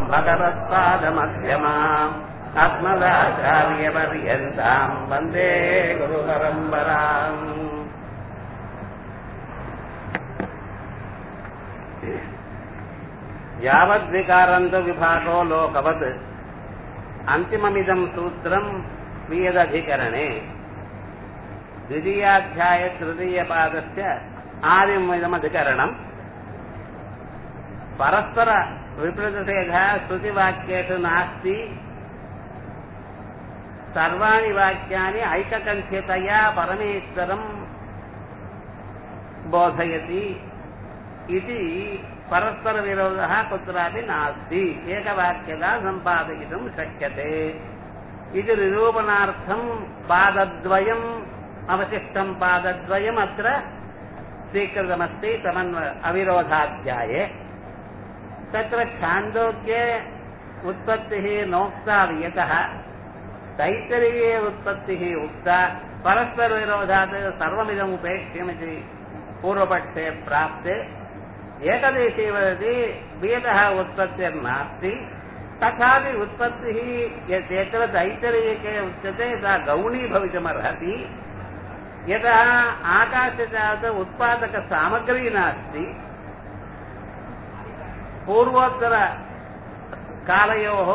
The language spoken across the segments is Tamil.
भगवत्पादमध्यमाम् अस्मदाचार्यपर्यन्ताम् वन्दे गुरुपरम्पराम् यावद्विकारन्त विभागो लोकवत् अन्तिममिदम् सूत्रम् स्वीयदधिकरणे द्वितीयाध्याय तृतीयपादस्य आदिममिदमधिकरणम् परस्पर विपरीतभेदः श्रुतिवाक्येषु नास्ति सर्वाणि वाक्यानि ऐककण्ठ्यतया परमेश्वरम् बोधयति इति परस्परविरोधः कुत्रापि नास्ति एकवाक्यता सम्पादयितुं शक्यते इति निरूपणार्थम् पादद्वयम् अवशिष्टम् पादद्वयम् अत्र स्वीकृतमस्ति समन्व अविरोधाध्याये तत्र छान्दोग्ये उत्पत्तिः नोक्ता यतः तैतरीये उत्पत्तिः उक्ता परस्परविरोधात् सर्वमिदम् उपेक्ष्यमिति पूर्वपक्षे प्राप्ते एकदेशे वदति वेदः उत्पत्तिर्नास्ति तथापि उत्पत्तिः यत्र दैतरीयके उच्यते सा गौणी भवितुमर्हति यतः आकाशजात उत्पादकसामग्री नास्ति पूर्वोत्तरकालयोः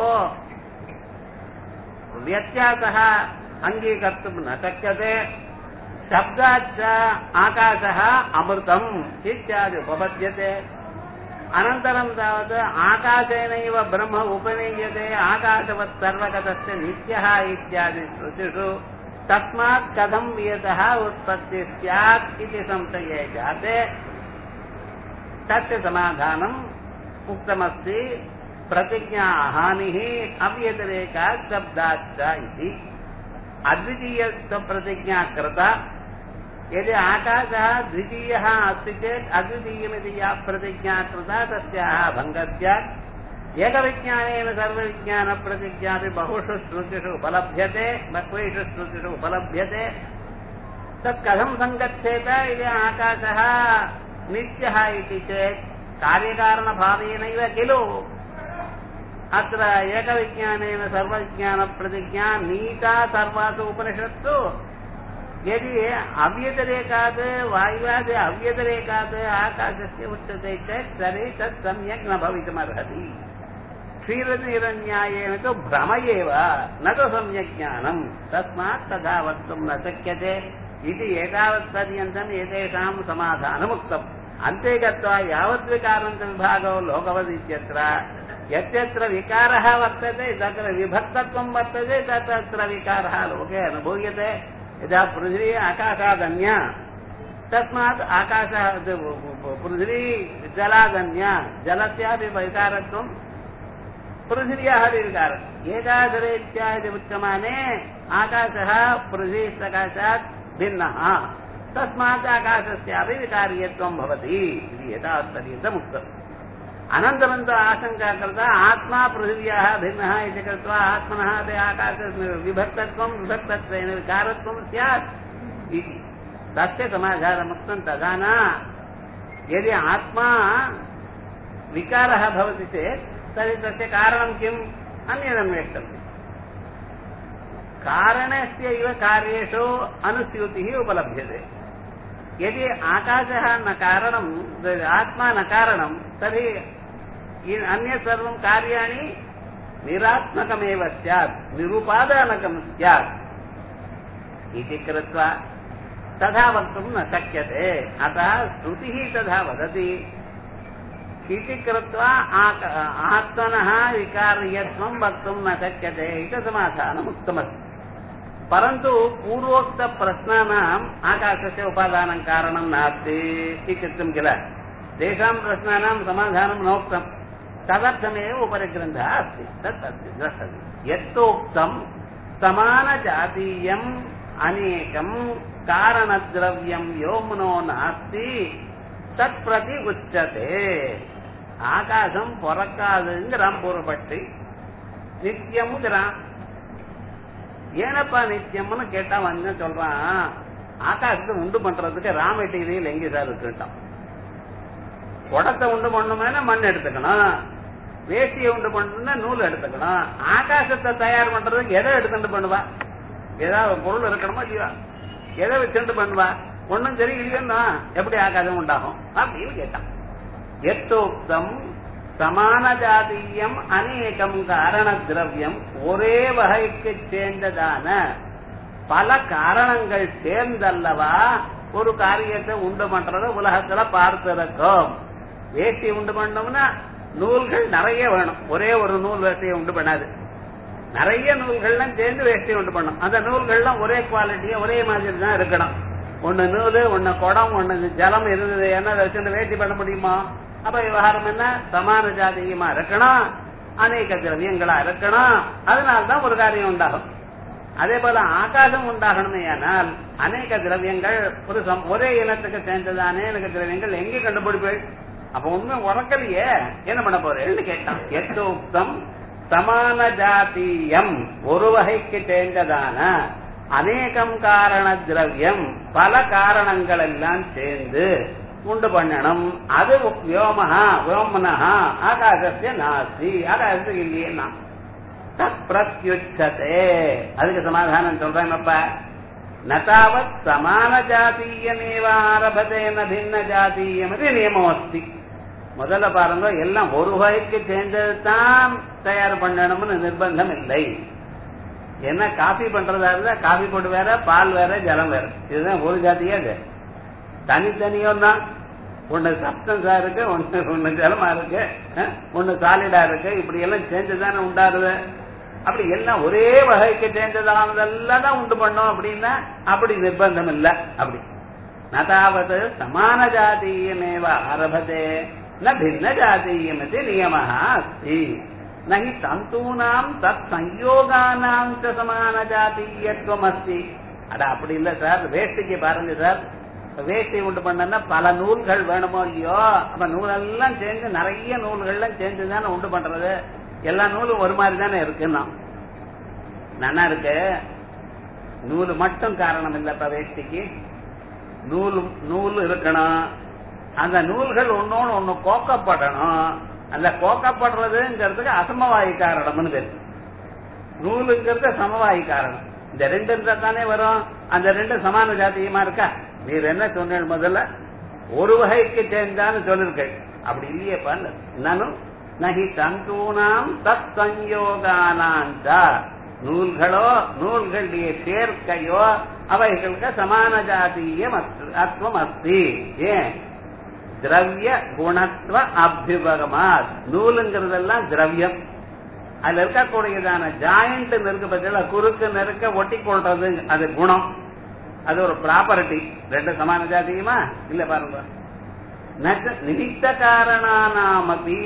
व्यत्यासः अङ्गीकर्तुं न शक्यते शब्दाच्च आकाशः अमृतम् इत्यादि उपपद्यते अनन्तरं तावत् आकाशेनैव ब्रह्म उपनीयते आकाशवत् सर्वगतस्य नित्यः इत्यादि श्रुतिषु तस्मात् कथं वियतः उत्पत्तिः स्यात् इति संशये जाते तस्य समाधानम् उक्तमस्ति प्रतिज्ञाहानिः अव्यतिरेकात् शब्दाच्च इति अद्वितीयप्रतिज्ञा कृता यदि आकाशः द्वितीयः अस्ति चेत् अद्वितीयमिति या प्रतिज्ञा कृता तस्याः भङ्गः स्यात् एकविज्ञानेन सर्वविज्ञानप्रतिज्ञापि बहुषु श्रुतिषु उपलभ्यते बह्वीषु श्रुतिषु उपलभ्यते तत् कथं सङ्गच्छेत इति आकाशः नित्यः इति चेत् कार्यकारणभावेनैव खलु अत्र एकविज्ञानेन सर्वविज्ञानप्रतिज्ञा नीता सर्वासु उपनिषत्सु यदि अव्यतिरेकात् वायुवादि अव्यतिरेकात् आकाशस्य उच्यते चेत् तर्हि तत् सम्यक् न भवितुमर्हति क्षीरनिरन्यायेन तु भ्रम एव न तु सम्यक् ज्ञानम् तस्मात् तथा वक्तुं न शक्यते इति एतावत्पर्यन्तम् एतेषां समाधानमुक्तम् अन्ते गत्वा यावद्विकारन्तविभागो लोकवदित्यत्र यत्यत्र विकारः वर्तते तत्र विभक्तत्वं वर्तते तत्र विकारः लोके अनुभूयते यदा पृथिवी आकाशादन्या तस्मात् आकाशः पृथिवी जलादन्या जलस्यापि विकारत्वं पृथिव्याः विकारः एकादरीत्या इति उच्यमाने आकाशः पृथिवीसकाशात् भिन्नः तस्मात् आकाशस्यापि विकार्यत्वं भवति इति एतावत्पर्यन्तम् उक्तम् अनन्तरं तु आशङ्का कृता आत्मा पृथिव्याः भिन्नः इति कृत्वा आत्मनः अपि आकाश विभक्तत्वं विभक्तत्वेन विकारत्वं स्यात् इति तस्य समाचारमुक्तं तथा न यदि आत्मा विकारः भवति चेत् तर्हि तस्य कारणं किम् अन्यदन्वेष्टव्यम् कारणस्य इव कार्येषु अनुस्यूतिः उपलभ्यते यदि आकाशः न कारणम् आत्मा न कारणम् तर्हि अन्यत् सर्वं कार्याणि निरात्मकमेव स्यात् निरुपादानकं स्यात् इति कृत्वा तथा वक्तुं न शक्यते अतः श्रुतिः तथा वदति इति कृत्वा आत्मनः विकार्यत्वं वक्तुं न शक्यते इति समाधानम् उक्तमस्ति परन्तु पूर्वोक्तप्रश्नानाम् आकाशस्य उपादानं कारणं नास्ति इत्युक्तं किल तेषां प्रश्नानां समाधानं नोक्तं तदर्थमेव उपरिग्रन्थः अस्ति तत् अस्ति द्रष्टव्यं यत्तोक्तं समानजातीयम् अनेकं कारणद्रव्यं योम्नो नास्ति தத் பிரதி உச்சதே ஆகாசம் பிறக்காதுங்கிறான் பூர்வப்பட்டு நித்தியம்ங்கிறான் ஏனப்பா நித்தியம்னு கேட்டா வந்து சொல்றான் ஆகாசத்தை உண்டு பண்றதுக்கு ரா மெட்டீரியல் எங்க சார் இருக்குட்டான் குடத்தை உண்டு பண்ணுமேனா மண் எடுத்துக்கணும் வேஷ்டியை உண்டு பண்ணணும்னா நூல் எடுத்துக்கணும் ஆகாசத்தை தயார் பண்றதுக்கு எதை எடுத்துட்டு பண்ணுவா ஏதாவது பொருள் இருக்கணுமா இல்லையா எதை வச்சுட்டு பண்ணுவா ஒண்ணும் தெரியலையோன்னா எப்படி ஆகாசம் உண்டாகும் அப்படின்னு கேட்டான் எத்தோக்தம் சமான ஜாதீயம் அநேகம் காரண திரவியம் ஒரே வகைக்கு சேர்ந்ததான பல காரணங்கள் சேர்ந்தல்லவா ஒரு காரியத்தை உண்டு பண்றத உலகத்துல பார்த்திருக்கோம் வேஷ்டி உண்டு பண்ணோம்னா நூல்கள் நிறைய வேணும் ஒரே ஒரு நூல் வேஷ்டியை உண்டு பண்ணாது நிறைய நூல்கள்லாம் சேர்ந்து வேஷ்டி உண்டு பண்ணும் அந்த நூல்கள்லாம் ஒரே குவாலிட்டியா ஒரே மாதிரி தான் இருக்கணும் ஒண்ணு நூலு ஒண்ணு குடம் ஒண்ணு ஜலம் இருந்தது என்ன அதை வச்சுட்டு வேஷ்டி பண்ண முடியுமா அப்ப விவகாரம் என்ன சமான ஜாதியமா இருக்கணும் அநேக திரவியங்களா இருக்கணும் அதனால்தான் ஒரு காரியம் உண்டாகும் அதே போல ஆகாசம் உண்டாகணுமே ஆனால் அநேக திரவியங்கள் ஒரு சம்- ஒரே இனத்துக்கு சேர்ந்தது அநேக திரவியங்கள் எங்கே கண்டுபிடிப்பீள் அப்ப உண்மை உறக்கலையே என்ன பண்ண போறேன்னு கேட்டான் எத்தோக்தம் சமான ஜாத்தீயம் ஒரு வகைக்கு சேர்ந்ததான அநேகம் காரண திரவியம் பல காரணங்கள் எல்லாம் சேர்ந்து உண்டு பண்ணணும் அது வியோமஹா வியோமனஹா ஆகாசத்திய நாஸ்தி ஆகாசத்துக்கு இல்லையே தத் பிரத்யுச்சதே அதுக்கு சமாதானம் சொல்றேன்ப்ப நதாவத் சமான ஜாத்தீயமேவ ஆரபதே ந பின்ன ஜாத்தீயம் இது நியமம் அஸ்தி முதல்ல பாருங்க எல்லாம் ஒரு வகைக்கு சேர்ந்தது தான் தயார் பண்ணணும்னு நிர்பந்தம் இல்லை என்ன காஃபி பண்றதா இருந்தா காஃபி போட்டு வேற பால் வேற ஜலம் வேற இதுதான் ஒரு ஜாதியா இது தனித்தனியும் தான் ஒண்ணு சப்டன்ஸா இருக்கு ஒண்ணு ஒண்ணு ஜலமா இருக்கு அஹ், ஒண்ணு சாலிடா இருக்கு இப்படி எல்லாம் சேர்ந்துதானே உண்டாகுது அப்படி எல்லாம் ஒரே வகைக்கு சேர்ந்ததானதெல்லாம் தான் உண்டு பண்ணோம் அப்படின்னா அப்படி நிர்பந்தம் இல்ல அப்படி நதாவது சமான ஜாதீயமேவ ஆரபதே ந பின்ன ஜாதீயமதி நியமः अस्ति न हि தந்தூனாம் தத் சயோகானாம் ச சமான ஜாதீயத்துவம் அஸ்தி அட அப்படி இல்ல சார் வேஷ்டிக்கு பாருங்க சார் வேஷ்டி உண்டு பண்ணா பல நூல்கள் வேணுமோ இல்லையோ அப்ப நூலெல்லாம் சேர்ந்து நிறைய நூல்கள்லாம் சேர்ந்து தானே உண்டு பண்றது எல்லா நூலும் ஒரு மாதிரி தானே இருக்குன்னா நல்லா இருக்கு நூல் மட்டும் காரணம் இல்லப்ப வேஷ்டிக்கு நூல் நூல் இருக்கணும் அந்த நூல்கள் ஒன்னொன்னு ஒண்ணு கோக்கப்படணும் அந்த கோக்கப்படுறதுங்கிறதுக்கு அசமவாயு காரணம்னு பேரு நூலுங்கிறது சமவாயு காரணம் இந்த ரெண்டு இருந்தா தானே வரும் அந்த ரெண்டு சமான ஜாத்தியமா இருக்கா நீர் என்ன சொன்னீங்க முதல்ல ஒரு வகைக்கு சேர்ந்தான்னு சொல்லிருக்கேன் அப்படி இல்லையேப்பா நானும் நகி தந்தூனாம் தத் சஞ்சோகானாந்த நூல்களோ நூல்களுடைய சேர்க்கையோ அவைகளுக்கு சமான ஜாதீயம் அத்துவம் அஸ்தி ஏன் திரவிய குணத்துவ அபியுபகமா நூலுங்கிறதெல்லாம் திரவியம் அதுல இருக்கக்கூடியதான ஜாயிண்ட் நெருக்க பத்தில குறுக்கு நெருக்க ஒட்டி கொள்றது அது குணம் அது ஒரு ப்ராப்பர்ட்டி ரெண்டு சமான ஜாதியுமா இல்ல பாருங்க நச்ச நிமித்த காரணானாமபி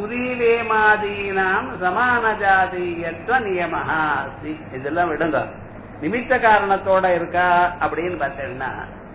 துரிவேமாதீனாம் சமான ஜாதீயத்துவ நியமஹா அஸ்தி. இதெல்லாம் விடுங்க நிமித்த காரணத்தோட இருக்கா அப்படின்னு பார்த்தீங்கன்னா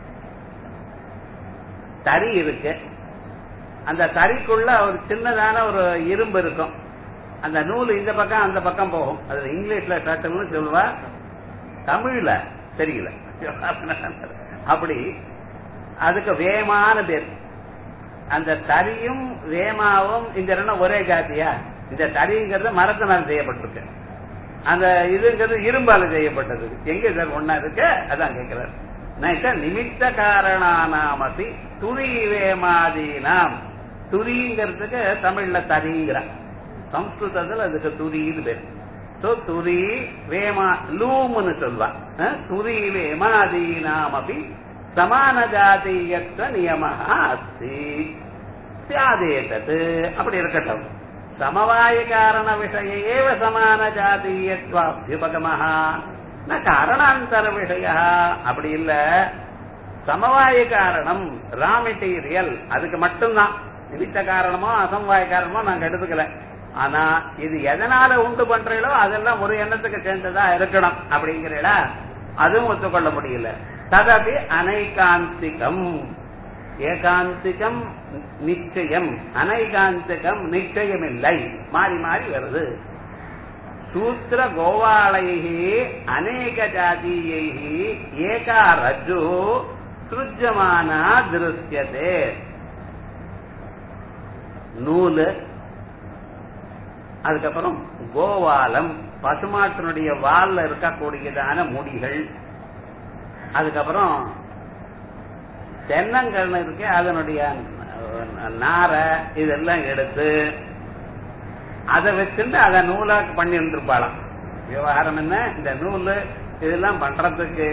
தறி இருக்கு அந்த தறிக்குள்ள ஒரு சின்னதான ஒரு இரும்பு இருக்கும் அந்த நூல் இந்த பக்கம் அந்த பக்கம் போகும் அது இங்கிலீஷ்ல ஷர்ட்னு சொல்லுவா தமிழ்ல தெரியல அப்படி அதுக்கு வேமான பேர் அந்த தறியும் வேமாவும் இந்த ரெண்டும் ஒரே ஜாதியா இந்த தறிங்கிறது மரத்தினால் செய்யப்பட்டிருக்கு அந்த இதுங்கிறது இரும்பால செய்யப்பட்டது எங்க சார் ஒன்னா இருக்கு அதான் கேட்கிறார் நைட்ட நிமித்த காரணானாமபி துரி வேமாதீனாம் துரிங்கிறதுக்கு தமிழ்ல தரிங்கிறான் சம்ஸ்கிருதத்துல அதுக்கு துரின்னு பேர் சோ துரி வேமா லூம்னு சொல்வான் அஹ், துரி வேமாதீனாமபி சமான ஜாதீயத்துவ நியமஹா அஸ்தி சியாதேதத் அப்படி இருக்கட்டும் சமவாய காரண விஷய ஏவ சமான ஜாதீயத்வாபியுபகமஹா ந காரணாந்தர விஷய அப்படி இல்ல சமவாய காரணம் ரா மெட்டீரியல் அதுக்கு மட்டும்தான் நிமித்த காரணமோ அசமவாய காரணமோ நாங்க எடுத்துக்கல ஆனா இது எதனால உண்டு பண்றீங்களோ அதெல்லாம் ஒரு எண்ணத்துக்கு சேர்ந்ததா இருக்கணும் அப்படிங்கிறீங்களா அதுவும் ஒத்துக்கொள்ள முடியல ததபி அனைகாந்திகம் ஏகாந்திகம் நிச்சயம் அனைகாந்திகம் நிச்சயம் இல்லை மாறி மாறி வருது சூத்திர கோவாளைஹி அநேக ஜாதீயைஹி ஏகா ரஜு சுஜமானா திருஷ்யதே நூலு அதுக்கப்புறம் கோவாலம் பசுமாட்டினுடைய வால்ல இருக்கக்கூடியதான முடிகள் அதுக்கப்புறம் தென்னங்கன்னு இருக்கு அதனுடைய நாரை இதெல்லாம் எடுத்து அதை வச்சுட்டு அதை நூலாக்கு பண்ணி இருந்திருப்பாளாம் விவகாரம் என்ன இந்த நூல் இதெல்லாம் பண்றதுக்கு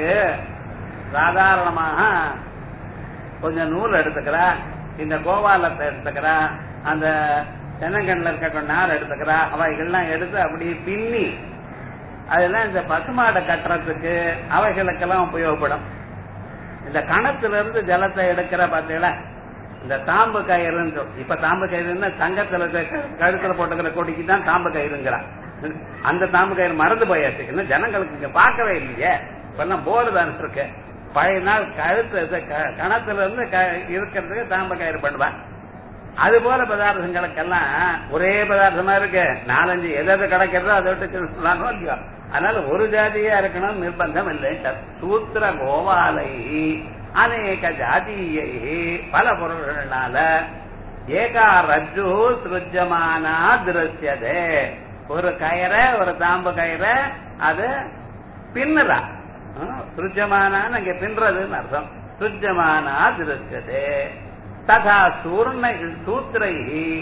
சாதாரணமாக கொஞ்சம் நூல் எடுத்துக்கிறா இந்த கோபாலத்தை எடுத்துக்கிறா அந்த தென்னங்கண்ணில் இருக்க நார் எடுத்துக்கிறா அவைகள்லாம் எடுத்து அப்படி பின்னி அதெல்லாம் இந்த பசுமாடை கட்டுறதுக்கு அவைகளுக்கெல்லாம் உபயோகப்படும் இந்த கணத்துல இருந்து ஜலத்தை எடுக்கிற பார்த்தீங்களா இந்த தாம்பு கயிறுன்னு சொல் இப்ப தாம்பு கயிறுன்னா தங்கத்துல கழுத்துல போட்டுக்கிற கொடிக்கு தான் தாம்பு கயிறுங்கிறான் அந்த தாம்பு கயிறு மறந்து போயாச்சு இன்னும் ஜனங்களுக்கு இங்க பார்க்கவே இல்லையே இப்பெல்லாம் போர்டு தான் இருக்கு பழைய நாள் கழுத்து கணத்துல இருந்து இருக்கிறதுக்கு தாம்பு கயிறு பண்ணுவான் அது போல பதார்த்தங்களுக்கெல்லாம் ஒரே பதார்த்தமா இருக்கு நாலஞ்சு எதாவது கிடைக்கிறதோ அதை விட்டு சொல்லலாமோ இல்லையோ அதனால ஒரு ஜாதியா இருக்கணும் நிர்பந்தம் இல்லை சூத்திர கோவாலை அநேக ஜாதியை பல பொருள்கள்னால ஏகா ரஜ்ஜு சிருஜமானா திருஷ்யதே ஒரு கயிறை ஒரு தாம்பு கயிறை அது பின்னுறா சுருஜமானான்னு அங்க பின்றதுன்னு அர்த்தம் சுருஜமானா திருஷ்யதே ததா சூர்ண சூத்திரை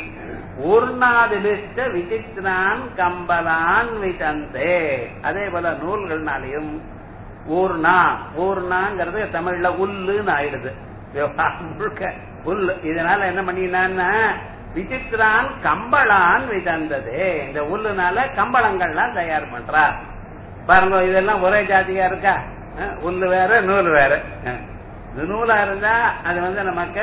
ஊர்ணாதிலிஷ்ட விசித்திரான் கம்பலான் விசந்தே அதே போல நூல்கள்னாலையும் ஊர்ணா ஊர்ணாங்கிறது தமிழ்ல உள்ளுன்னு ஆயிடுது முழுக்க உல் இதனால என்ன பண்ணினான்னா விசித்திரான் கம்பளான் விதந்தது இந்த உள்ளுனால கம்பளங்கள்லாம் தயார் பண்றா பாருங்க இதெல்லாம் ஒரே ஜாதியா இருக்கா உள்ளு வேற நூல் வேற இது நூலா இருந்தா அது வந்து நமக்கு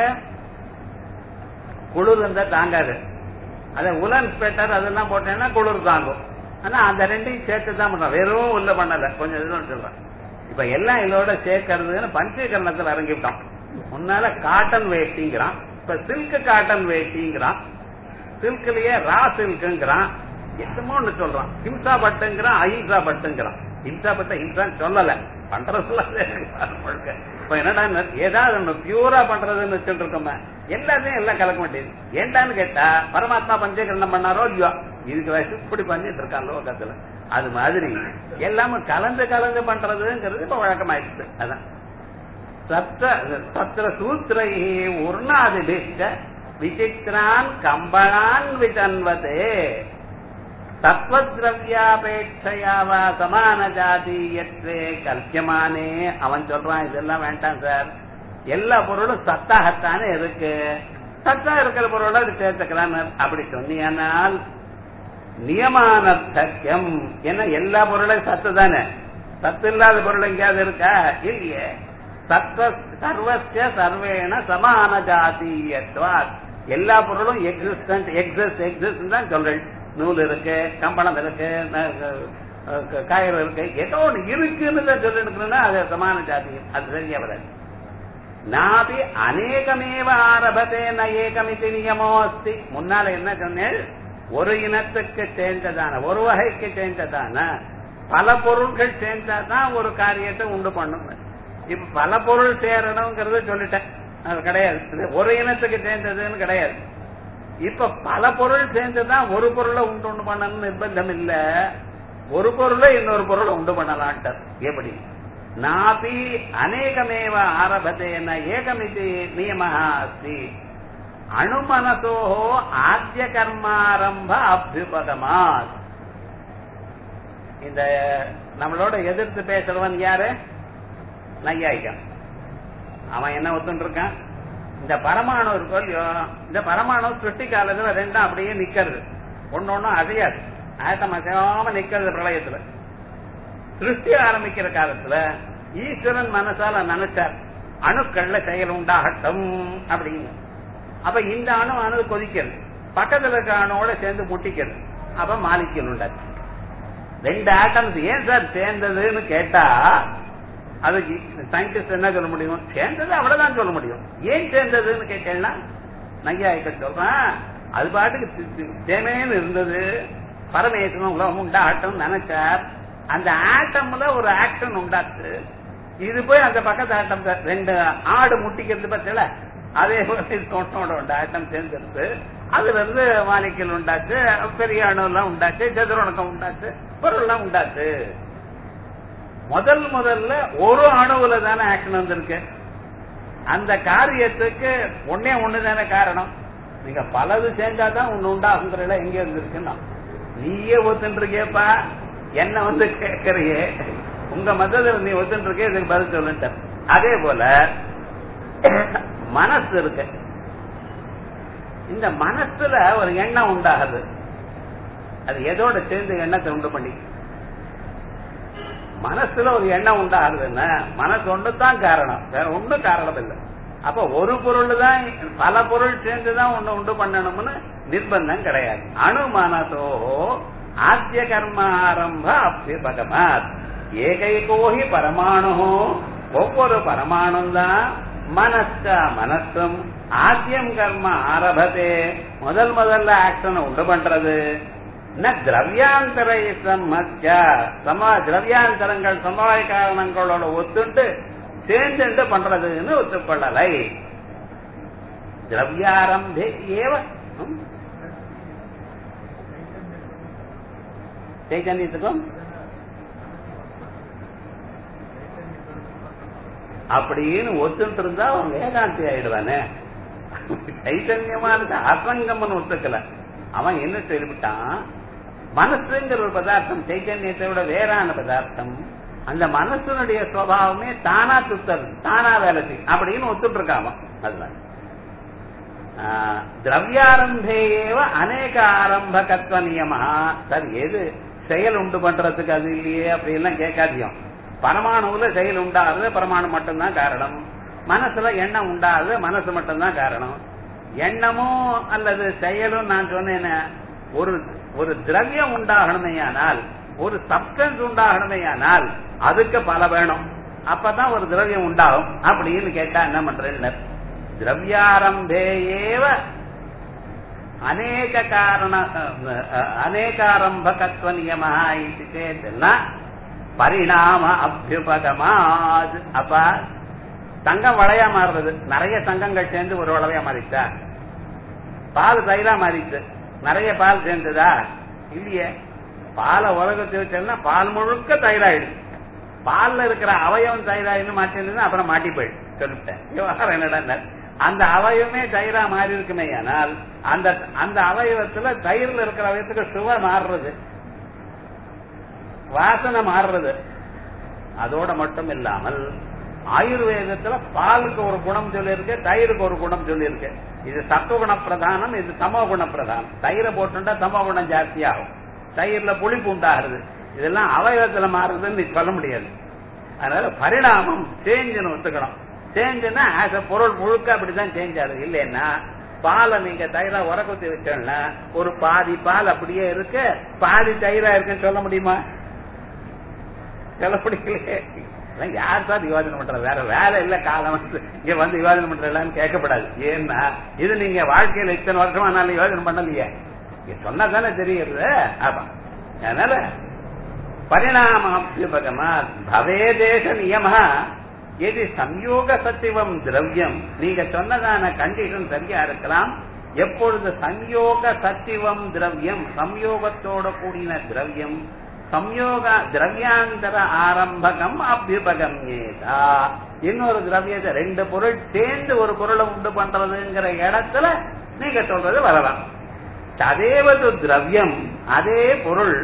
குளிர் இருந்தா தாங்காது அத உலன் ஸ்வெட்டர் அதெல்லாம் போட்டேன்னா குளிர் தாங்கும் ஆனா அந்த ரெண்டையும் சேர்த்து தான் பண்றோம் வெறும் உள்ள பண்ணல கொஞ்சம் இதுன்னு சொல்றேன் இப்ப எல்லாம் இதோட சேர்க்கறதுன்னு பஞ்சீகரணத்துல இறங்கிவிட்டோம் முன்னால காட்டன் வேட்டிங்கிறான் இப்ப சில்க் காட்டன் வேட்டிங்கிறான் சில்க்லயே ரா சில்க்குங்கிறான் என்னமோ ஒண்ணு சொல்றான் ஹிம்சா பட்டுங்கிறான் அஹிம்சா பட்டுங்கிறான் ஹிம்சா பட்டு ஹிம்சான்னு சொல்லல பண்றதுல இப்ப என்னடா ஏதாவது ஒண்ணு பியூரா பண்றதுன்னு வச்சுட்டு இருக்கோமே எல்லாத்தையும் எல்லாம் கலக்க மாட்டேது ஏண்டான்னு கேட்டா பரமாத்மா பஞ்சகரணம் பண்ணாரோ இல்லையோ இதுக்கு வயசு இப்படி பண்ணிட்டு இருக்கான் லோகத்துல அது மாதிரி எல்லாமே கலந்து கலந்து பண்றதுங்கிறது இப்ப வழக்கமாயிடுச்சு அதான் சத்த சத்திர சூத்திரை உர்ணாதிபிஷ்ட விசித்திரான் கம்பளான் விதன்வதே தத்வத்ரவியாபேட்சையாவா சமான ஜாதியத்வே கல்பியமானே அவன் சொல்றான் இதெல்லாம் வேண்டாம் சார் எல்லா பொருளும் சத்தாகத்தானே இருக்கு சத்தா இருக்கிற பொருளை அது சேர்த்துக்கிறான் அப்படி சொன்னியானால் நியமானர்த்தக்கியம் ஏன்னா எல்லா பொருளும் சத்து தானே சத்து இல்லாத பொருள் எங்கேயாவது இருக்கா இல்லையே சத்வ சர்வசிய சர்வேன சமான ஜாதியத்வா எல்லா பொருளும் எக்ஸிஸ்டன்ட் எக்ஸிஸ்ட் எக்ஸிஸ்ட் தான் சொல்றேன் நூல் இருக்கு கம்பளம் இருக்கு காயல் இருக்கு ஏதோ ஒண்ணு இருக்குன்னு தான் சொல்லிருக்கணும்னா அது சமான ஜாதி அது சரியா வராது நாபி அநேகமேவ ஆரபத்தே ந ஏகமிதி நியமோ அஸ்தி முன்னால என்ன சொன்னேன் ஒரு இனத்துக்கு சேர்ந்ததான ஒரு வகைக்கு சேர்ந்ததான பல பொருட்கள் சேர்ந்தாதான் ஒரு காரியத்தை உண்டு பண்ணும் இப்ப பல பொருள் சேரணுங்கிறத சொல்லிட்டேன் அது கிடையாது ஒரு இனத்துக்கு சேர்ந்ததுன்னு கிடையாது இப்ப பல பொருள் சேர்ந்துதான் ஒரு பொருளை உண்டு உண்டு பண்ணணும்னு நிர்பந்தம் இல்ல ஒரு பொருளை இன்னொரு பொருளை உண்டு பண்ணலான்ட்டார் எப்படி நாபி அநேகமேவ ஆரபத்தேன ஏகமிதி நியமः அஸ்தி அணுமனசோ ஆத்திய கர்மாரம்ப அபியுபகமாத் இந்த நம்மளோட எதிர்த்து பேசுறவன் யாரு நையாயிக்கான் அவன் என்ன ஒத்துட்டு இருக்கான் இந்த பரமாணு இருக்கோ இல்லையோ இந்த பரமாணு சிருஷ்டி காலத்துல ரெண்டும் அப்படியே நிக்கிறது ஒன்னு ஒன்னும் அசையாது ஆட்டம் அசையாம நிக்கிறது பிரளயத்துல சிருஷ்டி ஆரம்பிக்கிற காலத்துல ஈஸ்வரன் மனசால நினைச்சார் அணுக்கள்ல செயல் உண்டாகட்டும் அப்படின்னு அப்ப இந்த அணு அணு கொதிக்கிறது பக்கத்துல இருக்க அணுவோட சேர்ந்து முட்டிக்கிறது அப்ப மாலிக்கல் உண்டாச்சு ரெண்டு ஆட்டம்ஸ் ஏன் சார் சேர்ந்ததுன்னு கேட்டா அது சயின்டிஸ்ட் என்ன சொல்ல முடியும் சேர்ந்தது அவ்வளவுதான் சொல்ல முடியும் ஏன் சேர்ந்ததுன்னு கேட்டேன்னா நையாய்க்க சொல்றேன் அது பாட்டுக்கு தேமேன்னு இருந்தது பரமேஸ்வரன் உலகம் உண்டாகட்டும் நினைச்சார் அந்த ஆட்டம்ல ஒரு ஆக்ஷன் உண்டாச்சு இது போய் அந்த பக்கத்து ஆட்டம் ரெண்டு ஆடு முட்டிக்கிறது பத்தில அதே போல ஒன்னோட ஒன்று ஆட்டம் சேர்ந்துருக்கு அதுல இருந்து மாலிக்கல் உண்டாச்சு பெரிய அணு எல்லாம் உண்டாச்சு சதுரணக்கம் உண்டாச்சு பொருள் எல்லாம் உண்டாச்சு முதல் முதல்ல ஒரு அணுவுல தானே ஆக்ஷன் வந்திருக்கு அந்த காரியத்துக்கு ஒன்னே ஒண்ணுதானே காரணம் நீங்க பலது செஞ்சாதான் ஒண்ணு உண்டாகுங்கிறல எங்க இருந்திருக்குன்னா நீயே ஒத்துட்டு இருக்கியப்பா என்ன வந்து கேட்கறியே உங்க மதத்துல நீ ஒத்துட்டு இருக்கே இதுக்கு பதில் சொல்லுட்ட அதே போல மனசு இருக்கு இந்த மனசுல ஒரு எண்ணம் உண்டாகுது அது எதோட சேர்ந்து எண்ணத்தை உண்டு பண்ணி மனசுல ஒரு எண்ணம் உண்டாகுதுன்னா மனசு ஒண்ணுதான் காரணம் வேற ஒண்ணும் காரணம் இல்லை அப்ப ஒரு பொருள் தான் பல பொருள் சேர்ந்துதான் ஒண்ணு உண்டு பண்ணணும்னு நிர்பந்தம் கிடையாது அணுமனதோ ஆத்திய கர்ம ஆரம்ப அபிபகமாத் ஏகைகோஹி பரமாணு ஒவ்வொரு பரமாணும் தான் மனஸ்க மனசும் ஆத்தியம் கர்ம ஆரபத்தே முதல் முதல்ல ஆக்ஷன் உண்டு பண்றது ந திரவியாந்தரை சம்மத்ய சமா திரவியாந்தரங்கள் சமவாய காரணங்களோட ஒத்துண்டு சேர்ந்துண்டு பண்றதுன்னு ஒத்துக்கொள்ளலை திரவியாரம்பே ஏவ ம்? சைத்தன்யத்துக்கும் அப்படின்னு ஒத்துட்டு இருந்தா அவன் வேதாந்தி ஆயிடுவானே சைத்தன்யமானது அசங்கம்னு ஒத்துக்கல அவன் என்ன சொல்லிவிட்டான் மனசுங்கிற ஒரு பதார்த்தம் சைத்தன்யத்தை விட வேறான பதார்த்தம் அந்த மனசுனுடைய சுவாவமே தானா சுத்தது தானா வேலை செய்யும் அப்படின்னு ஒத்துட்டு இருக்காம அதுதான் ஆஹ், திரவியாரம்பேயேவ அநேக ஆரம்பகத்துவ நியமா சார் எது செயல் உண்டு பண்றதுக்கு அது இல்லையே அப்படி எல்லாம் கேட்காதியும் பரமாணுல செயல் உண்டாகுது பரமாணு மட்டும்தான் காரணம் மனசுல எண்ணம் உண்டாகுது மனசு மட்டும்தான் காரணம் எண்ணமும் அல்லது செயலும் நான் சொன்னேனே ஒரு ஒரு திரவியம் உண்டாகணுமேயானால் ஒரு சப்டன்ஸ் உண்டாகணுமேயானால் அதுக்கு பல வேணும் அப்பதான் ஒரு திரவியம் உண்டாகும் அப்படின்னு கேட்டா என்ன பண்றேன் திரவியாரம்பேயேவ அநேக காரண அநேகாரம்பகத்துவ நியமா இது சேத்னா பரிணாம அபியுபகமாத் அப்ப தங்கம் வளையா மாறுறது நிறைய தங்கங்கள் சேர்ந்து ஒரு வளையா மாறிச்சா பால் தயிரா மாறிச்சு நிறைய பால் சேர்ந்ததா இல்லையே பாலை உலகத்தை வச்சோம்னா பால் முழுக்க தயிராயிடுது பால்ல இருக்கிற அவயவம் தயிராயின்னு மாட்டிருந்ததுன்னா அப்புறம் மாட்டி போயிடு சொல்லிட்டேன் விவகாரம் என்னடா அந்த அவயவமே தயிரா மாறி இருக்குமே ஆனால் அந்த அந்த அவயவத்துல தயிர்ல இருக்கிற அவயத்துக்கு சுவை மாறுறது வாசனை மாறுறது அதோட மட்டும் இல்லாமல் ஆயுர்வேதத்துல பாலுக்கு ஒரு குணம் சொல்லியிருக்கு தயிருக்கு ஒரு குணம் சொல்லியிருக்கு இது சத்துவகுண பிரதானம் இது தமோ குண பிரதானம் தயிரை போட்டுட்டா தமோ குணம் ஜாஸ்தியாகும் தயிர்ல புளிப்பு உண்டாகிறது இதெல்லாம் அவயவத்துல மாறுதுன்னு நீ சொல்ல முடியாது அதனால பரிணாமம் சேஞ்சுன்னு ஒத்துக்கணும் சேஞ்சுன்னா ஆஸ் அ பொருள் முழுக்க அப்படிதான் சேஞ்ச் ஆகுது இல்லைன்னா பாலை நீங்க தயிரா உரக்குத்தி வச்சோம்னா ஒரு பாதி பால் அப்படியே இருக்கு பாதி தயிரா இருக்குன்னு சொல்ல முடியுமா சொல்ல முடியலையே இதெல்லாம் யார் சார் யோஜனை பண்ற வேற வேலை இல்ல காலம் வந்து இங்க வந்து யோஜனை பண்றலான்னு கேட்கப்படாது ஏன்னா இது நீங்க வாழ்க்கையில இத்தனை வருஷமா நான் யோஜனை பண்ணலையே இங்க சொன்னா தானே தெரியுது ஆமா அதனால பரிணாமாபியுபகமா பவே தேச நியமா எது சம்யோக சத்திவம் திரவியம் நீங்க சொன்னதான கண்டிஷன் சரியா இருக்கலாம் எப்பொழுது சம்யோக சத்திவம் திரவியம் சம்யோகத்தோட கூடின திரவியம் சம்யோக திரவியாந்தர ஆரம்பகம் அபியுபகம் ஏதா இன்னொரு திரவியத்தை ரெண்டு பொருள் சேர்ந்து ஒரு பொருளை உண்டு பண்றதுங்கிற இடத்துல நீங்க சொல்றது வரலாம் ததேவது திரவியம் அதே பொருள்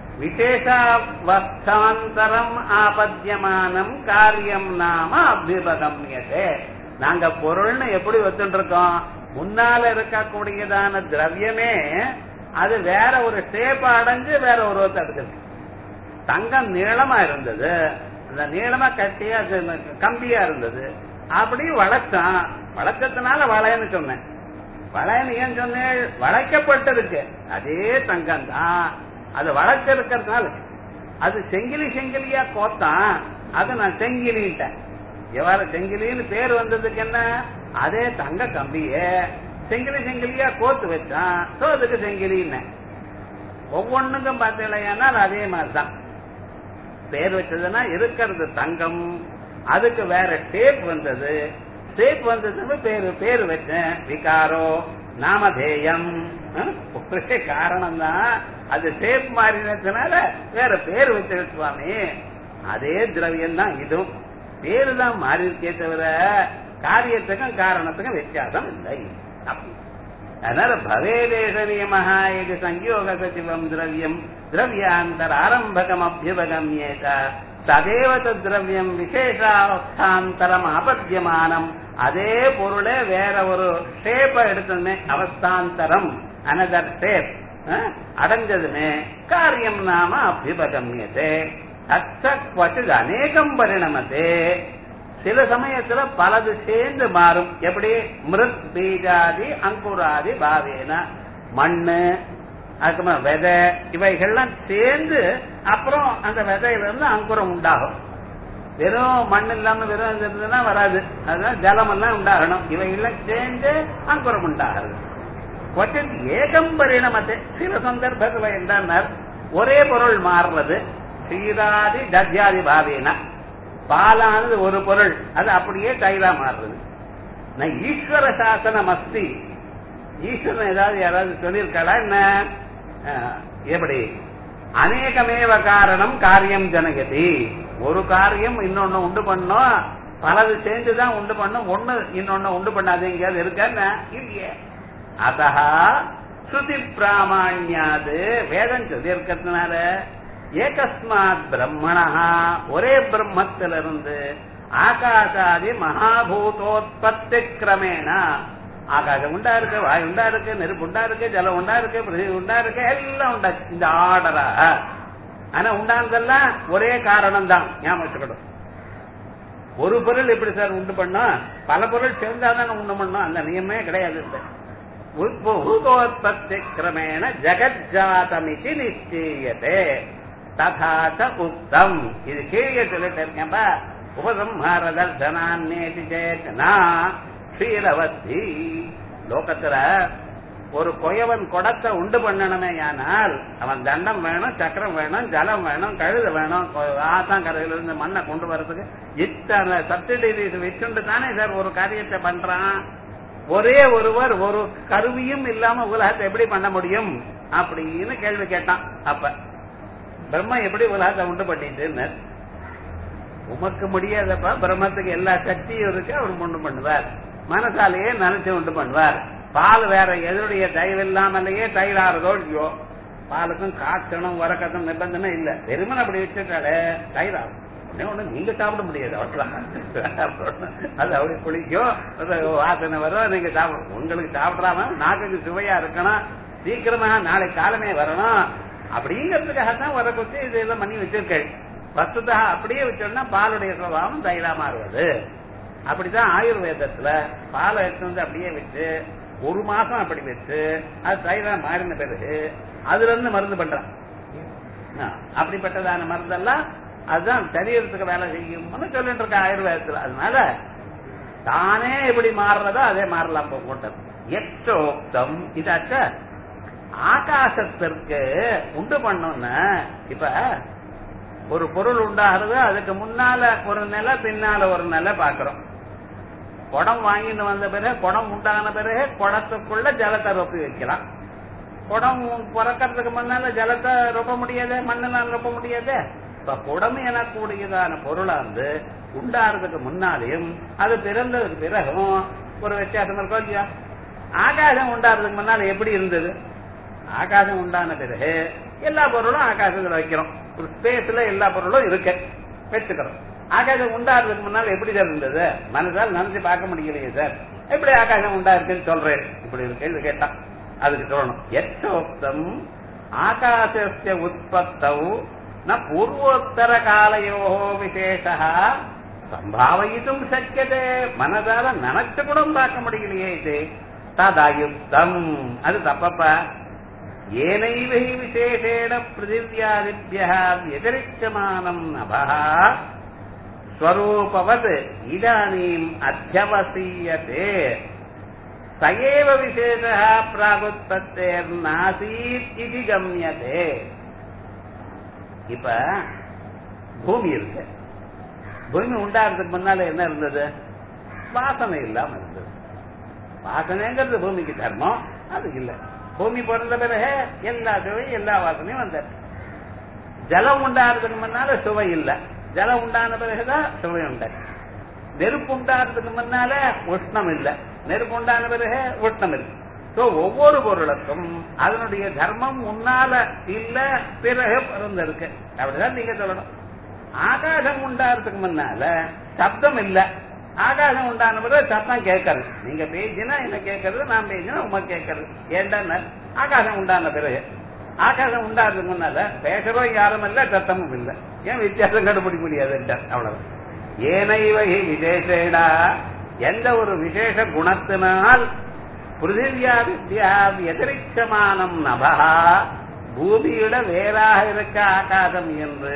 விசேஷாவஸ்தாந்தரம் ஆபத்தியமானம் காரியம் நாம அபியுபகம்யதே நாங்க பொருள்னு எப்படி வச்சுட்டு இருக்கோம் முன்னால இருக்கக்கூடியதான திரவியமே அது வேற ஒரு ஷேப் அடைஞ்சு வேற ஒரு எடுத்துருக்கு தங்கம் நீளமா இருந்தது அந்த நீளமா கட்டியா அது கம்பியா இருந்தது அப்படி வளர்த்தான் வளர்க்கறதுனால வளையன்னு சொன்னேன் வளையன்னு ஏன் சொன்னேன் வளைக்கப்பட்டிருக்கு அதே தங்கம் தான் அது வளர்க்க இருக்கிறதுனால அது செங்கிலி செங்கிலியா கோத்தான் அதை நான் செங்கிலிட்டேன் எவ்வாறு செங்கிலின்னு பேர் வந்ததுக்கு என்ன அதே தங்க கம்பியே செங்கிலி செங்கிலியா கோத்து வச்சான் சோ அதுக்கு செங்கிலின்னு ஒவ்வொன்றுக்கும் பார்த்தீங்கன்னா அதே மாதிரிதான் பேர் வச்சதுன்னா இருக்கிறது தங்கம் அதுக்கு வேற ஷேப் வந்தது ஷேப் வந்ததுன்னு பேரு பேர் வச்சேன் விகாரோ நாமதேயம் அஹ், ஒரே காரணம் தான் அது ஷேப் மாறினதுனால வேற பேர் வச்சு சுவாமி அதே திரவியம் தான் இதுவும் பேரு தான் மாறி இருக்கே தவிர காரியத்துக்கும் காரணத்துக்கும் வித்தியாசம் இல்லை அப்படி. அதனால பவேதேச நியமஹா இது சங்கயோக சச்சிவம் திரவியம் திரவியாந்தர ஆரம்பகம் அபியபகமியேத ததேவ திரவியம் விசேஷாவஸ்தாந்தரம் அபத்தியமானம் அதே பொருளே வேற ஒரு ஷேப்பை எடுத்ததுமே அவஸ்தாந்தரம் அனதர் ஷேப் அடைஞ்சதுமே காரியம் நாம அபியபகமியதே அச்சக்வச்சித் அநேகம் பரிணமத்தே சில சமயத்துல பலது சேர்ந்து மாறும் எப்படி மிருத் பீஜாதி அங்குராதி பாவேன மண்ணு அதுக்கப்புறம் விதை இவைகள்லாம் சேர்ந்து அப்புறம் அந்த விதையில இருந்து அங்குரம் உண்டாகும் வெறும் மண் இல்லாம வெறும் இது இருந்ததுன்னா வராது அதுதான் ஜலம் எல்லாம் உண்டாகணும் இவைகள்லாம் சேர்ந்து அங்குரம் உண்டாகிறது கொச்சின் ஏகம் பரிணமத்தை சில சந்தர்ப்பத்துல என்ன ஒரே பொருள் மாறுறது சீராதி தத்யாதி பாவேனா பாலானது ஒரு பொருள் அது அப்படியே தைலா மாறுறது நான் ஈஸ்வர சாசனம் அஸ்தி ஈஸ்வரன் ஏதாவது யாராவது சொல்லியிருக்காளா என்ன அஹ், எப்படி அநேகமேவ காரணம் காரியம் ஜனகதி ஒரு காரியம் இன்னொன்னு உண்டு பண்ணும் பலது சேர்ந்துதான் உண்டு பண்ணும் ஒண்ணு இன்னொன்னு உண்டு பண்ணாது எங்கேயாவது இருக்கான்னு இல்லையே அதஹா ஸ்ருதி பிராமணியாது வேதம் சொல்லி இருக்கிறதுனால ஏகஸ்மாத் பிரம்மணா ஒரே பிரம்மத்திலிருந்து ஆகாசாதி மகாபூதோத்பத்தி கிரமேண ஆகாசம் உண்டா இருக்கு வாய் உண்டா இருக்கு நெருப்பு உண்டா இருக்கு ஜலம் உண்டா இருக்கு பிருத்திவி உண்டா இருக்கு எல்லாம் உண்டா இந்த ஆர்டரா ஆனா உண்டானதெல்லாம் ஒரே காரணம் தான் ஞாபகம் வச்சுக்கணும் ஒரு பொருள் எப்படி சார் உண்டு பண்ணோம் பல பொருள் சேர்ந்தாதானே உண்டு பண்ணோம் அந்த நியமே கிடையாது இந்த உத்பூதோத்பத்தி கிரமேண ஜகஜாதமிதி நிச்சயத்தே ததாச்ச உக்தம் இது கீழே சொல்லிட்டு இருக்கேன்பா உபசம்ஹார தர்சனான்னேதி சேத்தனா ஸ்ரீரவத்தி லோகத்துல ஒரு கொயவன் குடத்தை உண்டு பண்ணணுமே ஆனால் அவன் தண்டம் வேணும் சக்கரம் வேணும் ஜலம் வேணும் கழுத வேணும் ஆத்தாங்கரையில இருந்து மண்ணை கொண்டு வர்றதுக்கு இத்தனை சப்சிடிஸ் வச்சுண்டு தானே சார் ஒரு காரியத்தை பண்றான் ஒரே ஒருவர் ஒரு கருவியும் இல்லாம உலகத்தை எப்படி பண்ண முடியும் அப்படின்னு கேள்வி கேட்டான் அப்ப பிரம்மா எப்படி உலகத்தை உண்டு பண்ணிட்டுன்னு உமக்கு முடியாதப்பா பிரம்மத்துக்கு எல்லா சக்தியும் இருக்கு அவர் உண்டு பண்ணுவார் மனசாலேயே நினைச்சு உண்டு பண்ணுவார் பால் வேற எதனுடைய தயவு இல்லாமலேயே தயிராறதோ இல்லையோ பாலுக்கும் காய்ச்சணும் வரக்கத்தும் நிபந்தனை இல்ல வெறுமன் அப்படி வச்சுட்டாலே தயிராகும் உடனே ஒண்ணு நீங்க சாப்பிட முடியாது அவ்வளவுதான் அது அப்படி குளிக்கும் அது வாசனை வரும் நீங்க சாப்பிட உங்களுக்கு சாப்பிடாம நாக்குக்கு சுவையா இருக்கணும் சீக்கிரமா நாளை காலமே வரணும் அப்படிங்கிறதுக்காக தான் வர குச்சி இதெல்லாம் பண்ணி வச்சிருக்கேன் வஸ்துதா அப்படியே வச்சோம்னா பாலுடைய சுபாவம் தைலா மாறுவது அப்படிதான் ஆயுர்வேதத்துல பாலை எடுத்து வந்து அப்படியே வச்சு ஒரு மாசம் அப்படி வச்சு அது தைலா மாறின பிறகு அதுல இருந்து மருந்து பண்றான் ஆ, அப்படிப்பட்டதான மருந்தெல்லாம் அதுதான் சரீரத்துக்கு வேலை செய்யும்னு சொல்லிட்டு இருக்க ஆயுர்வேதத்துல அதனால தானே எப்படி மாறுறதோ அதே மாறலாம் போட்டது எச்சோக்தம் இதாச்ச ஆகாசத்திற்கு உண்டு பண்ணோம்னா இப்ப ஒரு பொருள் உண்டாகிறது அதுக்கு முன்னால ஒரு நிலை பின்னால ஒரு நிலை பாக்குறோம் குடம் வாங்கிட்டு வந்த பிறகு குடம் உண்டான பிறகு குடத்துக்குள்ள ஜலத்தை ரொப்பி வைக்கலாம் குடம் பிறக்கிறதுக்கு முன்னால ஜலத்தை ரொப்ப முடியாது மண்ணெல்லாம் ரொப்ப முடியாது இப்ப குடம் எனக்கூடியதான பொருளா இருந்து உண்டாறதுக்கு முன்னாலேயும் அது பிறந்ததுக்கு பிறகும் ஒரு வித்தியாசம் இருக்கோ இல்லையா ஆகாசம் உண்டாறதுக்கு முன்னால எப்படி இருந்தது ஆகாசம் உண்டான பிறகு எல்லா பொருளும் ஆகாசத்துல வைக்கிறோம் ஒரு ஸ்பேஸ்ல எல்லா பொருளும் இருக்கு வச்சுக்கிறோம் ஆகாசம் உண்டாடுறதுக்கு முன்னால் எப்படி சார் இருந்தது மனசால் நினைச்சு பார்க்க முடியலையே சார் எப்படி ஆகாசம் உண்டா இருக்குன்னு சொல்றேன் இப்படி ஒரு கேள்வி கேட்டான் அதுக்கு சொல்லணும் எச்சோக்தம் ஆகாசஸ்ய உற்பத்தௌ ந பூர்வோத்தர காலையோ விசேஷ சம்பாவயித்தும் சக்கியதே மனதால நினைச்சு கூட பார்க்க முடியலையே இது ததாயுக்தம் அது தப்பப்பா ஏனைவை விசேஷேண பிருத்திவியாதிபிய व्यतिरिच्यमानम् नभः स्वरूपवत् इदानीम् अध्यवसीयते स एव विशेषः प्रागुत्पत्तेर्नासीत् इति गम्यते இப்ப பூமி இருக்கு பூமி உண்டாகிறதுக்கு முன்னால என்ன இருந்தது வாசனை இல்லாம இருந்தது வாசனைங்கிறது பூமிக்கு தர்மம் அது இல்ல பூமி பிறந்த பிறகு எல்லா சுவையும் எல்லா வாசனையும் வந்தாச்சு ஜலம் உண்டாகிறதுக்கு முன்னால சுவை இல்ல ஜலம் உண்டான பிறகுதான் சுவை உண்டாச்சு நெருப்பு உண்டாகிறதுக்கு முன்னால உஷ்ணம் இல்ல நெருப்பு உண்டான பிறகு உஷ்ணம் இருக்கு சோ ஒவ்வொரு பொருளுக்கும் அதனுடைய தர்மம் முன்னால இல்ல பிறகு பிறந்திருக்கு அப்படிதான் நீங்க சொல்லணும் ஆகாசம் உண்டாகிறதுக்கு முன்னால சப்தம் இல்ல ஆகாசம் உண்டான பிறகு சத்தம் கேட்கறது நீங்க பேசினா என்ன கேட்கறது நான் பேசினா உமா கேட்கறது ஏன்டா ஆகாசம் உண்டான பிறகு ஆகாசம் உண்டாகிறதுக்கு முன்னால பேசுறோம் யாரும் இல்ல சத்தமும் இல்ல ஏன் வித்தியாசம் கண்டுபிடிக்க முடியாது அவ்வளவு ஏனைவகை விசேஷேடா எந்த ஒரு விசேஷ குணத்தினால் பிருத்திவியா வித்யா எதிரிச்சமானம் நபா பூமியிட வேறாக இருக்க ஆகாசம் என்று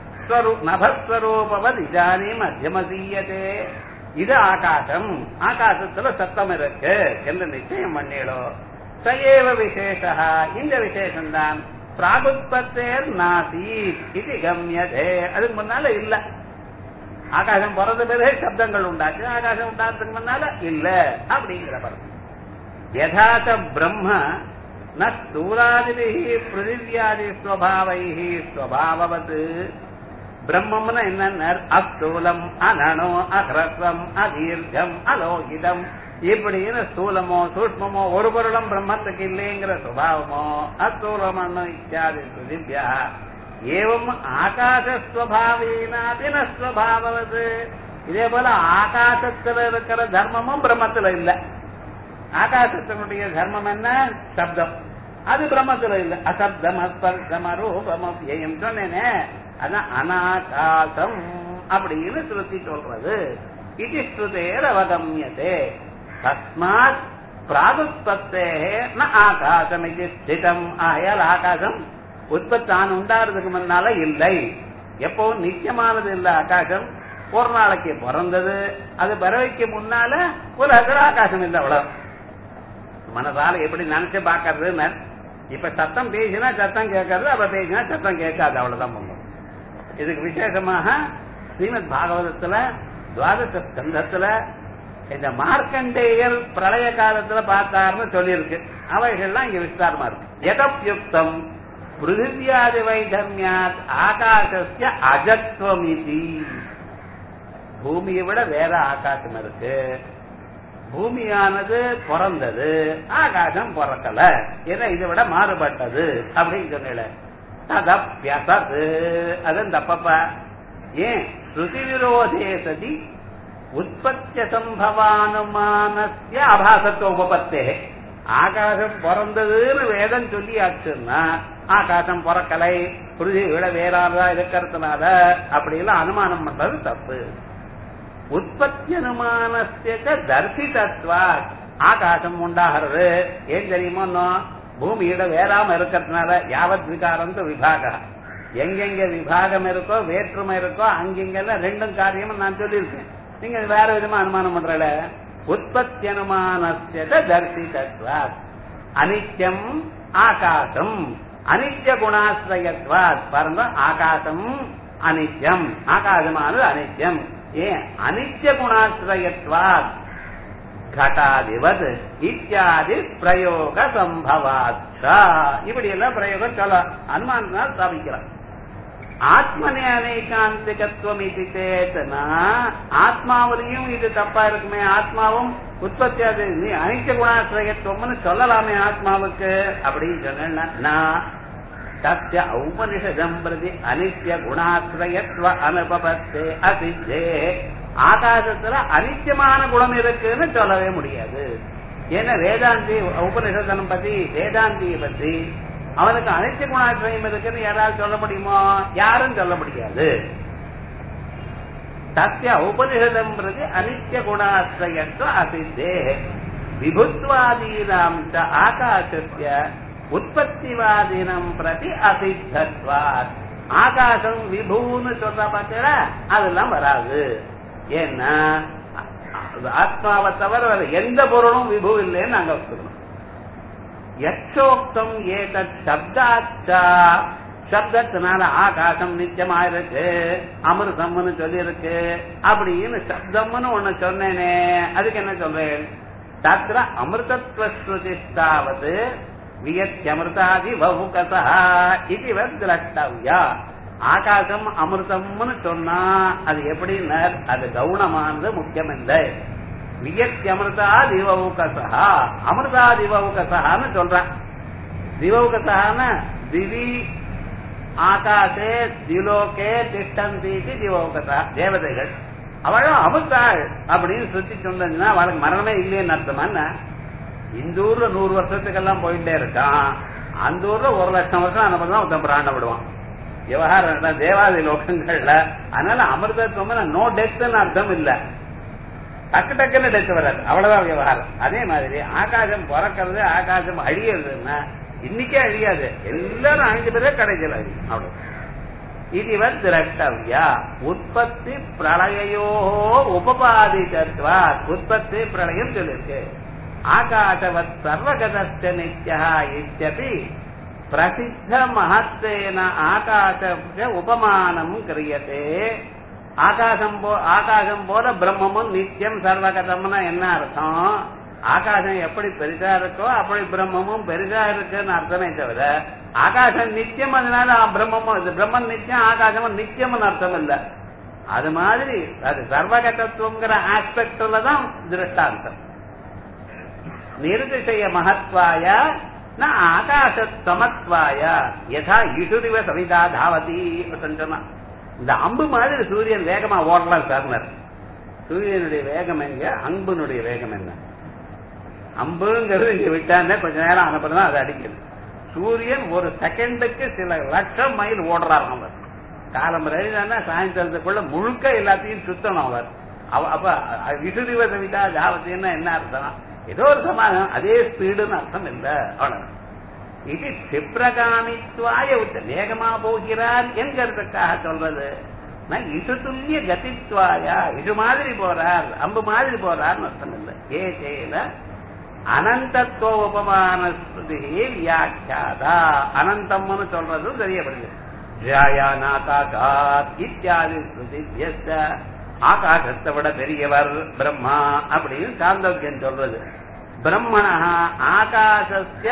நபஸ்வரூபவத் இஜானி மத்தியமசீயதே இது ஆகாசம் ஆகாசத்துல சத்தம் இருக்கு என்று நிச்சயம் பண்ணிடும் சயேவ விசேஷா இந்த விசேஷம்தான் பிராகுத்பத்தேர் நாசி இது கம்யதே அதுக்கு முன்னால இல்ல ஆகாசம் பிறந்த பிறகு சப்தங்கள் உண்டாச்சு ஆகாசம் உண்டாகிறதுக்கு முன்னால இல்ல அப்படிங்கிற படம் யதாச்ச பிரம்ம ந ஸ்தூலாதிபிஹி பிருத்திவியாதி ஸ்வபாவைஹி ஸ்வபாவவது பிரம்மம்னா என்ன அஸ்தூலம் அனனோ அகிரஸ்வம் அதீர்க்கம் அலோகிதம் இப்படின்னு ஸ்தூலமோ சூட்சமோ ஒரு பொருளும் பிரம்மத்துக்கு இல்லைங்கிற சுபாவமோ அஸ்தூலமனு இத்தியாதி பிருத்திவியா ஏவம் ஆகாசஸ்வபாவீனாதி நஸ்வபாவது இதே போல ஆகாசத்துல இருக்கிற தர்மமும் பிரம்மத்துல இல்ல ஆகாசத்தினுடைய தர்மம் என்ன சப்தம் அது பிரம்மத்துல இல்ல அசப்தம் அஸ்பர்சம் அரூபம் அவ்யயம் சொன்னேனே அதான் அனாகாசம் அப்படின்னு ஸ்ருதி சொல்றது இது ஸ்ருதேர் அவகமியதே தஸ்மாத் பிராகுத்பத்தே ந ஆகாசம் இது ஸ்திதம் ஆயால் ஆகாசம் உற்பத்தான் உண்டாறதுக்கு முன்னால இல்லை எப்பவும் நிச்சயமானது இல்ல ஆகாசம் ஒரு நாளைக்கு பிறந்தது அது பிறவைக்கு முன்னால உலகத்துல ஆகாசம் இல்லை அவ்வளவு மனசால எப்படி நினைச்சு பாக்குறதுன்னு இப்ப சத்தம் பேசினா சத்தம் கேட்கறது அப்ப பேசினா சத்தம் கேட்காது அவ்வளவுதான் பண்ணும் இதுக்கு விசேஷமாக ஸ்ரீமத் பாகவதத்துல துவாதச ஸ்கந்தத்துல இந்த மார்க்கண்டேயர் பிரளய காலத்துல பார்த்தாருன்னு சொல்லியிருக்கு அவைகள்லாம் இங்க விஸ்தாரமா இருக்கு எதப்யுக்தம் பிருத்திவியாதி வைதர்மியாத் ஆகாசஸ்ய அஜத்வம் இது பூமியை விட வேற ஆகாசம் இருக்கு பூமியானது பிறந்தது ஆகாசம் பிறக்கல ஏன்னா இதை விட மாறுபட்டது அப்படின்னு சொன்னல ததப்பியசது அது தப்பப்பா ஏன் ஸ்ருதி விரோதே சதி உற்பத்திய சம்பவானுமானஸ்ய அபாசத்துவ உபபத்தே ஆகாசம் பிறந்ததுன்னு வேதம் சொல்லியாச்சுன்னா ஆகாசம் பிறக்கலை புரிதி விட வேறாதா இருக்கிறதுனால அப்படி எல்லாம் அனுமானம் பண்றது தப்பு உற்பத்தி அனுமானஸ்ய தர்சிதத்வா ஆகாசம் உண்டாகிறது ஏன் தெரியுமோ பூமியிட வேறாம இருக்கிறதுனால யாவத் விகாரம் விபாக எங்கெங்க விபாகம் இருக்கோ வேற்றுமை இருக்கோ அங்கெங்கெல்லாம் ரெண்டும் காரியமும் நான் சொல்லியிருக்கேன் நீங்க வேற விதமா அனுமானம் பண்றல உற்பத்தி அனுமானஸ்ய தர்சிதத்வா அனித்யம் ஆகாசம் அனித்ய குணாசிரயத்வாத் பாருங்க ஆகாசம் அனித்யம் ஆகாசமானது அனித்யம் ஏன் அனித்ய குணாசிரயத்வாத் கட்டாதிவத் இத்தியாதி பிரயோக சம்பவாச்சா இப்படி எல்லாம் பிரயோகம் சொல்ல அனுமானத்தினால் ஸ்தாபிக்கிறான் ஆத்மனே அநேகாந்திகத்துவம் இது சேத்தனா ஆத்மாவிலையும் இது தப்பா இருக்குமே ஆத்மாவும் உற்பத்தியாது நீ அனைத்து குணாசிரயத்துவம்னு சொல்லலாமே ஆத்மாவுக்கு அப்படின்னு சொன்னா தஸ்ய ஔபனிஷதம் பிரதி அனித்ய குணாசிரயத்துவ அனுபவத்தே அசித்தே ஆகாசத்துல அனித்தியமான குணம் இருக்குன்னு சொல்லவே முடியாது ஏன்னா வேதாந்தி உபனிஷதனம் பத்தி வேதாந்தியை பத்தி அவனுக்கு அனைத்து குணாசிரயம் இருக்குன்னு யாராவது சொல்ல முடியுமோ யாரும் சொல்ல முடியாது தஸ்ய உபனிஷதம் பிரதி அனித்ய குணாசிரயத்துவ அசித்தே விபுத்வாதீனாம் ச ஆகாசஸ்ய உற்பத்திவாதீனம் பிரதி அசித்தத்வாத் ஆகாசம் விபூன்னு சொல்ற பார்த்தா அதெல்லாம் வராது ஏன்னா ஆத்மாவை தவிர வேற எந்த பொருளும் விபு இல்லைன்னு நாங்க வச்சுக்கணும் யச்சோக்தம் ஏதத் சப்தாச்சா சப்தத்தினால ஆகாசம் நிச்சயமா இருக்கு அமிர்தம்னு சொல்லி இருக்கு அப்படின்னு சப்தம்னு ஒண்ணு சொன்னேனே அதுக்கு என்ன சொல்றேன் தத்ர அமிர்தத்வஸ்ருதிஸ்தாவது வியத்யமிருதாதி வவுகசா இது திரஷ்டவ்யா ஆகாசம் அமிர்தம்னு சொன்னா அது எப்படின்னா அது கவுனமானது முக்கியம் இல்லை வியத்யமிருதா திவவுகசா அமிர்தா திவவுகசான்னு சொல்றான் திவவுகசான திவி ஆகாசே திலோகே திஷ்டந்தீதி திவவுகசா தேவதைகள் அவளும் அமிர்தாள் அப்படின்னு சுத்தி சொன்னா அவளுக்கு மரணமே இல்லைன்னு அர்த்தமா இந்த ஊர்ல நூறு வருஷத்துக்கெல்லாம் போயிட்டே இருக்கான் அந்த ஊர்ல ஒரு லட்சம் வருஷம் அனுப்பதான் ஒருத்தன் பிராண விடுவான் விவகாரம் தேவாதி லோகங்கள்ல அதனால அமிர்தத்துவம் நோ டெத்னு அர்த்தம் இல்ல டக்கு டக்குன்னு டெத் வராது அவ்வளவுதான் விவகாரம் அதே மாதிரி ஆகாசம் பிறக்கிறது ஆகாசம் அழியறதுன்னா இன்னைக்கே அழியாது எல்லாரும் அழிஞ்ச பிறகு கடைசியில் அழியும் அவ்வளவு இதுவன் திரட்டவ்யா உற்பத்தி பிரளயோ உபபாதிதத்வா உற்பத்தி பிரளயம் சொல்லிருக்கு ஆகாசவத் சர்வகதஸ்ய நித்யா இत्यपि பிரசித்த மகத்தேன ஆகாச உபமானம் கிரியதே ஆகாசம் போ ஆகாசம் போல பிரம்மமும் நித்தியம் சர்வகதம்னா என்ன அர்த்தம் ஆகாசம் எப்படி பெருசா இருக்கோ அப்படி பிரம்மமும் பெருசா இருக்குன்னு அர்த்தமே தவிர ஆகாசம் நித்தியம் அதனால பிரம்மமும் இது பிரம்மன் நித்தியம் ஆகாசமும் நித்தியம்னு அர்த்தம் இல்ல அது மாதிரி அது சர்வகதத்துவங்கிற ஆஸ்பெக்ட்ல தான் திருஷ்டாந்தம் நிர்திசய மகத்வாய ந ஆகாச சமத்வாய யதா இசுதிவ சவிதா தாவதி சொன்னா இந்த அம்பு மாதிரி சூரியன் வேகமா ஓடலாம் சார்னர் சூரியனுடைய வேகம் எங்க அம்புனுடைய வேகம் என்ன அம்புங்கிறது இங்க விட்டானே கொஞ்ச நேரம் அனுப்புறதா அது அடிக்குது சூரியன் ஒரு செகண்டுக்கு சில லட்சம் மைல் ஓடுறார் அவர் காலம் எழுதானா சாயந்தரத்துக்குள்ள முழுக்க எல்லாத்தையும் சுத்தணும் அவர் அப்ப விசுதிவ சவிதா தாவத்தின்னா என்ன அர்த்தம் ஏதோ ஒரு சமாதானம் அதே ஸ்பீடுன்னு அர்த்தம் இல்ல அவ்வளவு இது சிப்ரகாமித்வாய உச்ச வேகமா போகிறார் என்கிறதுக்காக சொல்றது நான் இசு துல்லிய கதித்வாயா இது மாதிரி போறார் அம்பு மாதிரி போறார்னு அர்த்தம் இல்லை ஏ சேல அனந்தத்துவ உபமான ஸ்ருதி வியாக்கியாதா அனந்தம்னு சொல்றது தெரியப்படுது ஜாயானாகாகாத் இத்தியாதி ஸ்ருதி ஆகாசத்தை விட பெரியவர் பிரம்மா அப்படின்னு சாந்தோக்கியம் சொல்றது பிரம்மணா ஆகாசஸ்ய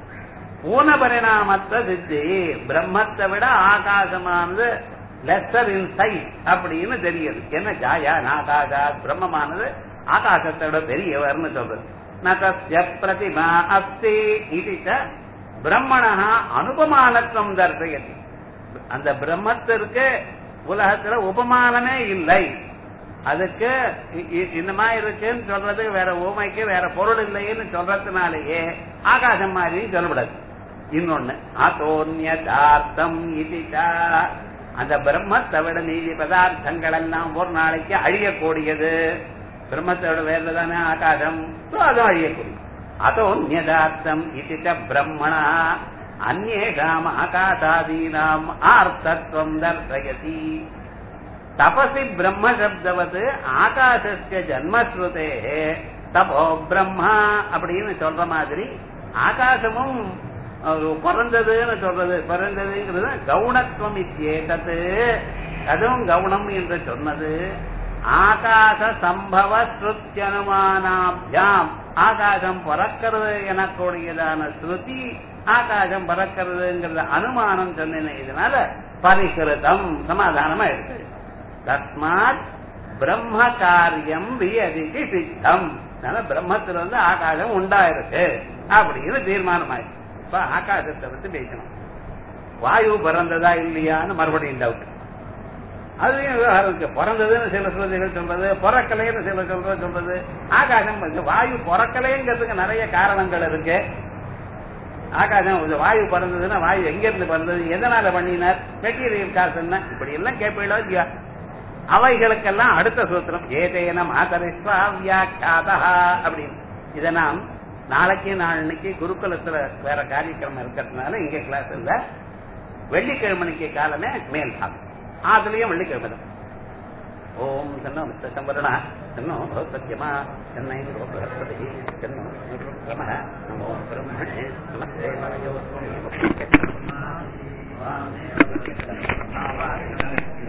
ஊனபரிணாமத்த சித்தி பிரம்மத்தை விட ஆகாசமானது லெஸ்ஸர் இன் சைஸ் அப்படின்னு தெரியுது என்ன ஜாயா நாகாசா பிரம்மமானது ஆகாசத்தை விட பெரியவர்னு சொல்றது நதஸ்ய பிரதிமா அஸ்தி இது பிரம்மணா அனுபமானத்துவம் தர்சயதி அந்த பிரம்மத்திற்கு உலகத்துல உபமானமே இல்லை அதுக்கு இந்த மாதிரி இருக்குன்னு சொல்றது வேற ஊமைக்கு வேற பொருள் இல்லைன்னு சொல்றதுனாலேயே ஆகாசம் மாதிரி சொல்லப்படாது இன்னொன்னு அதோன்யதார்த்தம் இதுதா அந்த பிரம்மத்தை விட நீதி பதார்த்தங்கள் எல்லாம் ஒரு நாளைக்கு அழியக்கூடியது பிரம்மத்தை விட வேற தானே ஆகாசம் அதுவும் அழியக்கூடியது அதோன்யதார்த்தம் இதுத பிரம்மணா அந்நேஷாம் ஆகாசாதீனாம் ஆர்த்தத்வம் தர்சயதி தபசி பிரம்ம சப்தவது ஆகாசஸ்ய ஜன்மஸ்ருதே தபோ பிரம்மா அப்படின்னு சொல்ற மாதிரி ஆகாசமும் பிறந்ததுன்னு சொல்றது பிறந்ததுங்கிறது கவுனத்துவம் இத்தியேதது அதுவும் கவுனம் என்று சொன்னது ஆகாச சம்பவ ஸ்ருத்தியனுமானாபியாம் ஆகாசம் பறக்கிறது எனக்கூடியதான ஸ்ருதி ஆகாசம் பறக்கிறதுங்கிறத அனுமானம் சொன்னேன் இதனால பரிகிருதம் சமாதானமா இருக்கு தஸ்மாத் பிரம்ம காரியம் வியதிக்கு சித்தம் பிரம்மத்துல வந்து ஆகாசம் உண்டாயிருக்கு அப்படின்னு தீர்மானம் ஆயிடுச்சு இப்ப ஆகாசத்தை பத்தி பேசணும் வாயு பிறந்ததா இல்லையான்னு மறுபடியும் டவுட் அதுலயும் விவகாரம் இருக்கு பிறந்ததுன்னு சில சொல்றதுகள் சொல்றது பிறக்கலைன்னு சில சொல்றது சொல்றது ஆகாசம் வாயு பிறக்கலைங்கிறதுக்கு நிறைய காரணங்கள் இருக்கு ஆகாசம் வாயு பிறந்ததுன்னா வாயு எங்க இருந்து பிறந்தது எதனால பண்ணினார் மெட்டீரியல் காசு என்ன இப்படி எல்லாம் கேட்பீங்களோ இல்லையா அவைகளுக்கெல்லாம் அடுத்த சூத்திரம் ஏதேன மாதரிஸ்வா வியாக்கியாதா அப்படின்னு இதை நாம் நாளைக்கு நாளைக்கு குருகுலத்துல வேற காரியக்கிரமம் இருக்கிறதுனால இங்க கிளாஸ் இல்ல வெள்ளிக்கிழமணிக்கு காலமே மேல் தான் அதுலயும் வெள்ளிக்கிழமை தான் ஓம் சன்னோ மித்த சம்பரணா சன்னோ சத்தியமா சென்னை பகவதி சன்னோ நம நமோ பிரம்மணே நமஸ்தே மனஜோ